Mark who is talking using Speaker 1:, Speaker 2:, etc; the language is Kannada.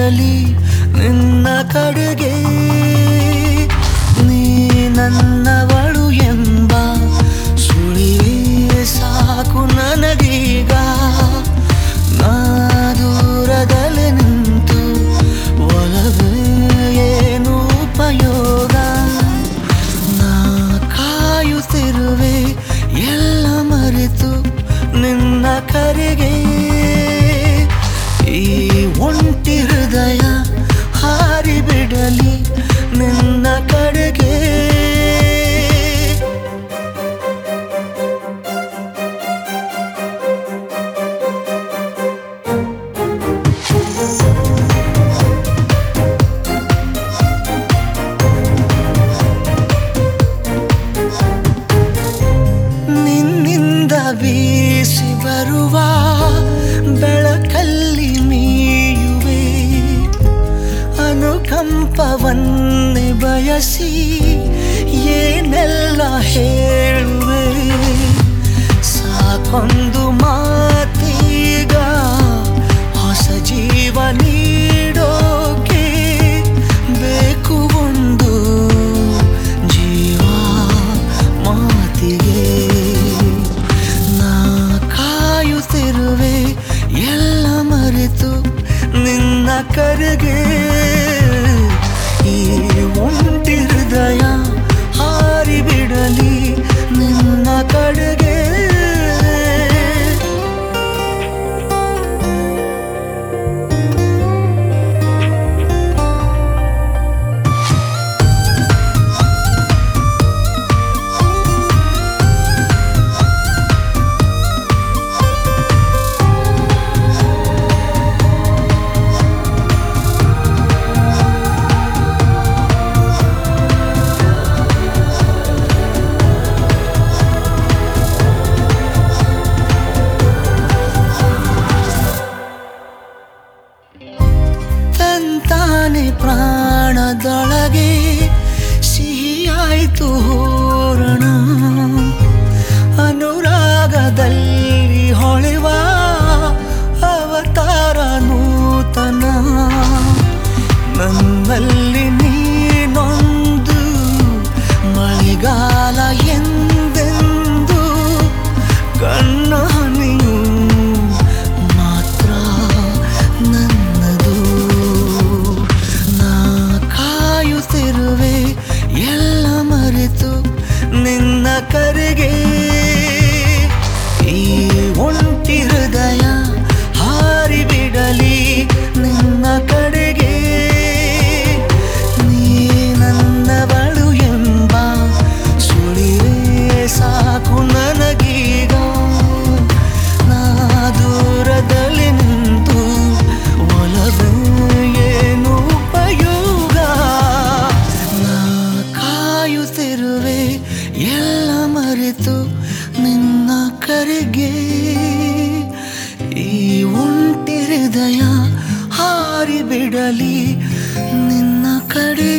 Speaker 1: ಹಾರಿಬಿಡಲಿ ನಿನ್ನ ಕಡೆಗೆ ನೀ ನನ್ನವಳು ಎಂಬ ಸುಳಿವೇ ಸಾಕು ನನಗೀಗ ನಾ ದೂರದಲ್ಲಿ ನಿಂತು ಒಲವೇ ಏನು ಉಪಯೋಗ ನಾ ಕಾಯುತ್ತಿರುವೆ ಎಲ್ಲ ಮರೆತು ನಿನ್ನ ಕರೆಗೆ ಈ ಒಂಟಿ ಹೃದಯ ಹಾರಿಬಿಡಲಿ ನಿನ್ನ ಕಡೆಗೆ ನಿನ್ನಿಂದ ಬೀಸಿ ಬರುವ ಬೆಳಕಲ್ಲಿ ಮೀಯುವೆ ಅನುಕಂಪವನ್ನೇ ಬಯಸಿ ಏನೆಲ್ಲ ಹೇಳುವೆ ಸಾಕೊಂದು ಮಾತೀಗ ಹೊಸ ಜೀವ ನೀಡೋಕೆ ಬೇಕು ಒಂದು ಜೀವ ಮಾತಿಗೆ ನಾ ಕಾಯುತ್ತಿರುವೆ ಎಲ್ಲ ಮರೆತು ನಿನ್ನ ಕರೆಗೆ ಈ ಒಂಟಿ ಹೃದಯ ಹಾರಿಬಿಡಲಿ ನಿನ್ನ ಕಡೆಗೆ ತಂತಾನೆ ಪ್ರಾಣದೊಳಗೆ ಸಿಹಿಯಾಯಿತು ಹೂರಣ ಅನುರಾಗದಲ್ಲಿ ಹೊಳೆವ ಅವತಾರ ನೂತನ ನನ್ನಲ್ಲಿ ನೀನೊಂದು ಮಳೆಗಾಲ ಎಂದೆಂದು ಕಣ್ಣ ಹನಿಯು ಮಾತ್ರ ನನ್ನದು ನಾ ಕಾಯುತ್ತಿರುವೆ ಎಲ್ಲ ಮರೆತು ನಿನ್ನ ಕರೆಗೆ ಈ ಒಂಟಿ ಹೃದಯ ಹಾರಿಬಿಡಲಿ ನಿನ್ನ ಕಡೆಗೆ ನೀ ನನ್ನವಳು ಎಂಬ ಸುಳಿವೇ ಸಾಕು ನನಗೀಗ ನಾ ದೂರದಲ್ಲಿ ನಿಂತು ಒಲವೇ ಏನು ಉಪಯೋಗ ನಾ ಕಾಯುತ್ತಿರುವೆ ಎಲ್ಲ ಮರೆತು ನಿನ್ನ ಕರೆಗೆ ಈ ಒಂಟಿ ಹೃದಯ ಹಾರಿಬಿಡಲಿ ನಿನ್ನ ಕಡೆ